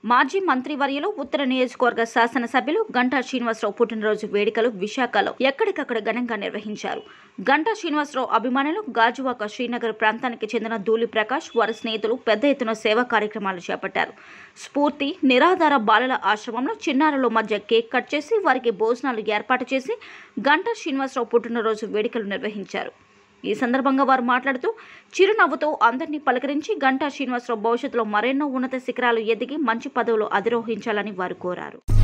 మాజీ మంత్రివర్యులు ఉత్తర నియోజకవర్గ శాసనసభ్యులు గంటా శ్రీనివాసరావు పుట్టినరోజు వేడుకలు విశాఖలో ఎక్కడికక్కడ ఘనంగా నిర్వహించారు గంటా శ్రీనివాసరావు అభిమానులు గాజువాక శ్రీనగర్ ప్రాంతానికి చెందిన ధూళి ప్రకాష్ వారి స్నేహితులు పెద్ద ఎత్తున సేవా కార్యక్రమాలు చేపట్టారు స్ఫూర్తి నిరాధార బాలల ఆశ్రమంలో చిన్నారుల మధ్య కేక్ కట్ చేసి వారికి భోజనాలు ఏర్పాటు చేసి గంటా శ్రీనివాసరావు పుట్టినరోజు వేడుకలు నిర్వహించారు ఈ సందర్భంగా వారు మాట్లాడుతూ చిరునవ్వుతో అందరినీ పలకరించి గంటా శ్రీనివాసరావు భవిష్యత్తులో మరెన్నో ఉన్నత శిఖరాలు ఎదిగి మంచి పదవులు అధిరోహించాలని వారు కోరారు